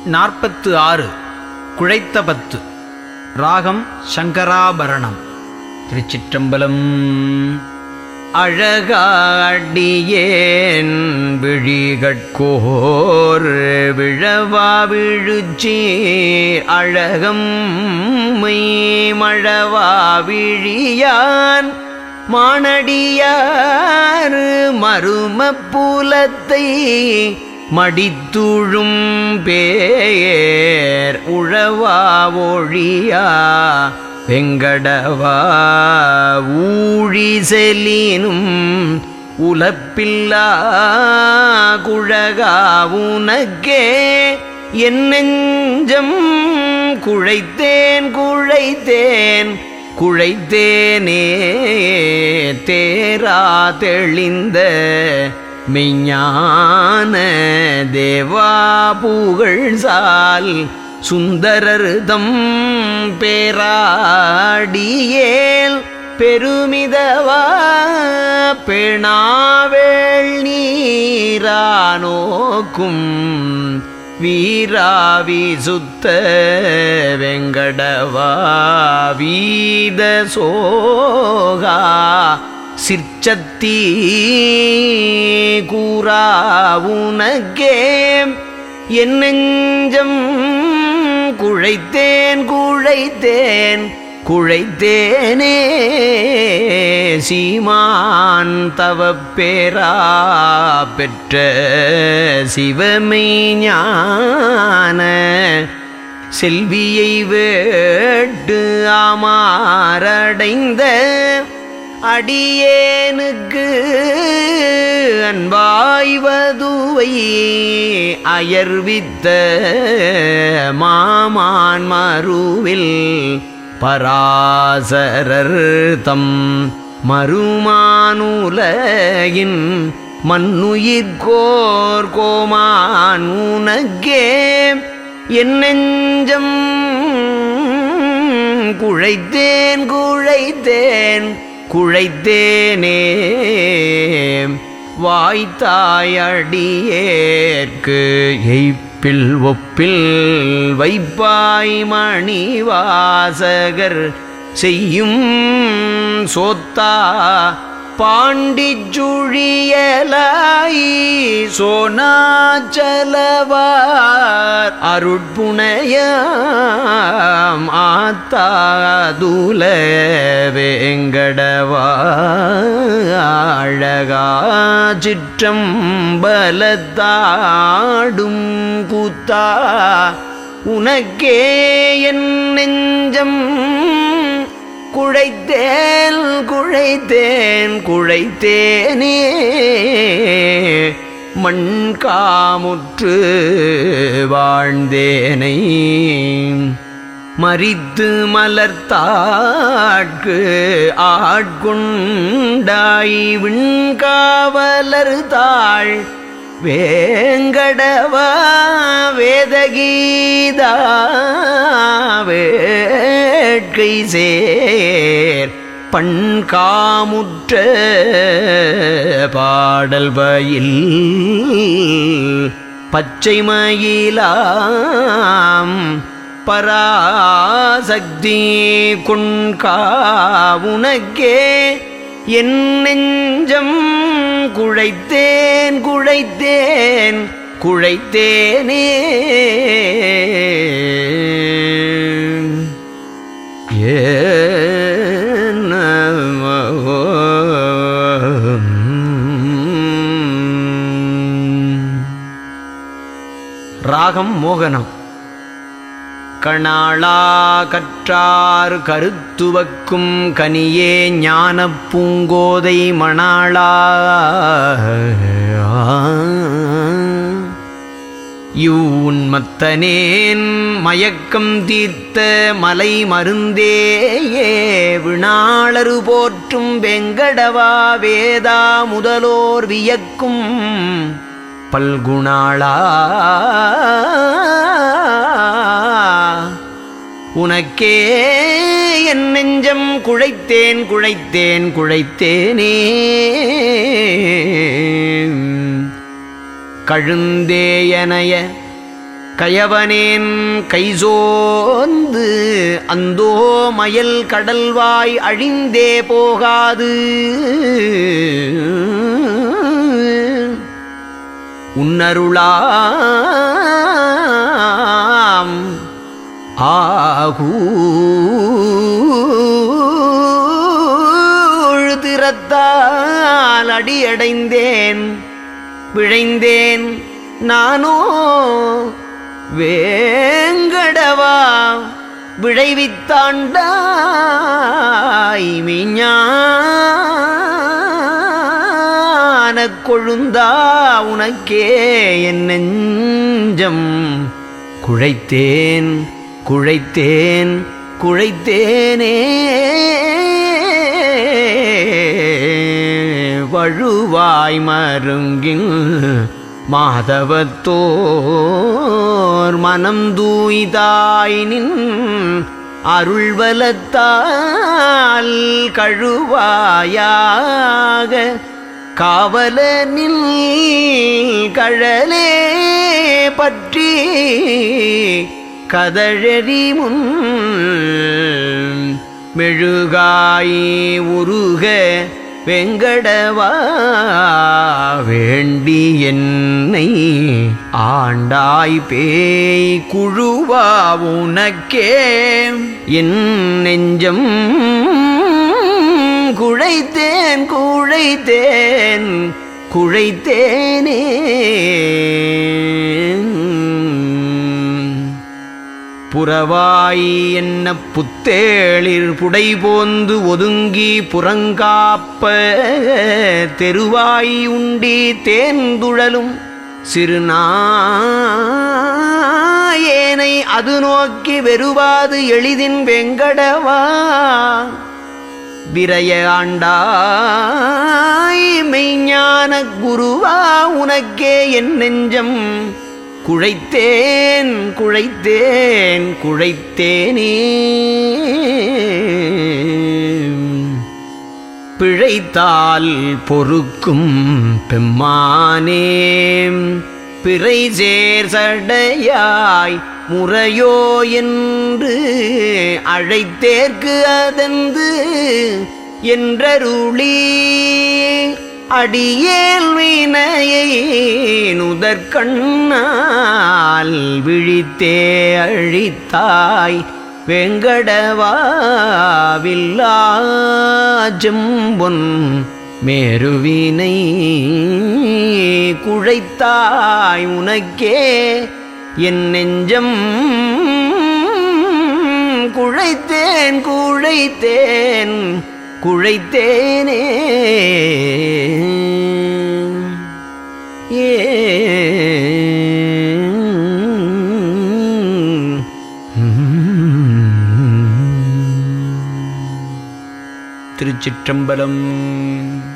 நாற்பத்து ஆறு குழைத்த பத்து ராகம் சங்கராபரணம் திருச்சிற்றம்பலம் அழகாடியேன் விழிகட்கோர் விழவா விழுச்சி அழகம் மழவா விழியான் மானடியார் மருமப்புலத்தை மடித்துழும் பேர் உழவா ஒழியா வெங்கடவா ஊழி செலினும் உலப்பில்லா குழகா உனக்கே என் நெஞ்சம் குழைத்தேன் குழைத்தேன் குழைத்தேனே தேரா தெளிந்த மெய்ஞான தேவா புகழ்சால் சுந்தரர்தம் பேராடியேல் பெருமிதவா பெணாவேள் நீரானோக்கும் வீராவி சுத்த வெங்கடவா வீத சோகா சிற்சத்தி கூறா உனக்கே என் நெஞ்சம் குழைத்தேன் குழைத்தேன் குழைத்தேனே சீமான் தவ பேரா பெற்ற சிவமை ஞான செல்வியை வேட்டு ஆமாரடைந்த அடியேனுக்கு அன்பாய்வதுவை அயர்வித்த மாமான் மறுவில் பராசரர் தம் மறுமானுலகின் மண்ணுயிர்கோர் கோமான் உனக்கே என் நெஞ்சம் குழைத்தேன் குழைத்தேன் குழைத்தேனே வாய்த்தாயடியேற்கு எய்ப்பில் ஒப்பில் வைப்பாய் மணிவாசகர் செய்யும் சோத்தா பாண்டிச்சுழியலாய் சோனாச்சலவார் அருட்புணையாம் ஆத்தாதுல வேங்கடவா அழகா சிற்றம்பலத்தாடும் கூத்தா உனக்கே என் நெஞ்சம் குழைத்தேன் குழைத்தேன் குழைத்தேனே மண் காமுற்று வாழ்ந்தேனை மறித்து மலர்த்தாட்கு ஆட்கொண்டாய் விண்காவலர் தாள் வேங்கடவா வேதகீதா வேட்கை சேர் பண்காமுற்ற பாடல் பயில் பச்சை மயிலாம் பராசக்தி குண்காவுனக்கே என் நெஞ்சம் குழைத்தேன் குழைத்தேன் குழைத்தேனே ராகம் மோகனம் கணாளா கற்றார் கருத்துவக்கும் கனியே ஞானப் பூங்கோதை மணாளா யூன்மத்தனேன் மயக்கம் தீர்த்த மலை மருந்தேயே வினாளரு போற்றும் வெங்கடவா வேதா முதலோர் வியக்கும் பல்குணாளா உனக்கே என் நெஞ்சம் குழைத்தேன் குழைத்தேன் குழைத்தேனே கழுந்தேயனைய கயவனேன் கைசோந்து அந்தோ மயல் கடல்வாய் அழிந்தே போகாது உன்னருளாம் ஆகூழ்திறத்தால் அடியடைந்தேன் விழைந்தேன் நானோ வேங்கடவா விழைவித்தாண்டாய் மெய்ஞானக் கொழுந்தா உனக்கே என் நெஞ்சம் குழைத்தேன் குழைத்தேன் குழைத்தேனே வழுவாய் மருங்கில் மாதவத்தோர் மனம் தூய்தாய் நின் அருள்வலத்தால் கழுவாயாக காவலனில் கழலே பற்றி கதழறி முன் மெழுகாய் உருக வெங்கடவா வேண்டி என்னை ஆண்டாய் பேய் குழுவா உனக்கே என் நெஞ்சம் குழைத்தேன் குழைத்தேன் குழைத்தேனே புறவாய் என்ன புத்தேளிர் புடை போந்து ஒதுங்கி புறங்காப்ப தெருவாய் உண்டி தேர்ந்துழலும் சிறுநாயேனை அது நோக்கி வெறுவாது எளிதின் வெங்கடவா விரைய ஆண்டாய் மெய்ஞான குருவா உனக்கே என் நெஞ்சம் குழைத்தேன் குழைத்தேன் குழைத்தேனே பிழைத்தால் பொறுக்கும் பெம்மானே பிறை சேர் சடையாய் முறையோ என்று அழைத்தேற்கு அதந்து என்றருளி அடியேல் வினையை நுதற்கண்ணால் விழித்தே அழித்தாய் வெங்கடவாவில்லாஜம்பொன் மேருவினை குழைத்தாய் உனக்கே என் நெஞ்சம் குழைத்தேன் குழைத்தேன் குழைத்தேனே ஏ திருச்சிற்றம்பலம்